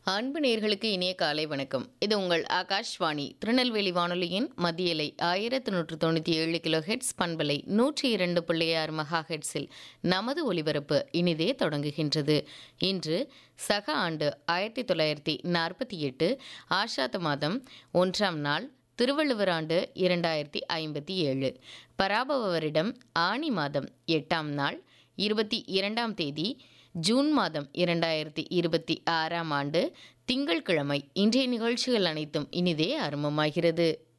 அன்பு நேர்களுக்கு இனிய காலை வணக்கம் இது உங்கள் ஆகாஷ்வாணி திருநெல்வேலி வானொலியின் மத்தியலை ஆயிரத்து நூற்று தொண்ணூற்றி ஏழு கிலோ ஹெட்ஸ் பண்பலை நூற்றி இரண்டு புள்ளி ஆறு மெகா ஹெட்ஸில் நமது ஒலிபரப்பு இனிதே தொடங்குகின்றது இன்று சக ஆண்டு ஆயிரத்தி தொள்ளாயிரத்தி நாற்பத்தி எட்டு ஆஷாத மாதம் ஒன்றாம் நாள் திருவள்ளுவர் ஆண்டு இரண்டாயிரத்தி ஐம்பத்தி ஏழு பராபவ வருடம் ஆணி மாதம் எட்டாம் நாள் இருபத்தி இரண்டாம் தேதி ஜூன் மாதம் இரண்டாயிரத்தி இருபத்தி ஆறாம் ஆண்டு திங்கட்கிழமை இன்றைய நிகழ்ச்சிகள் அனைத்தும் இனிதே ஆரம்பமாகிறது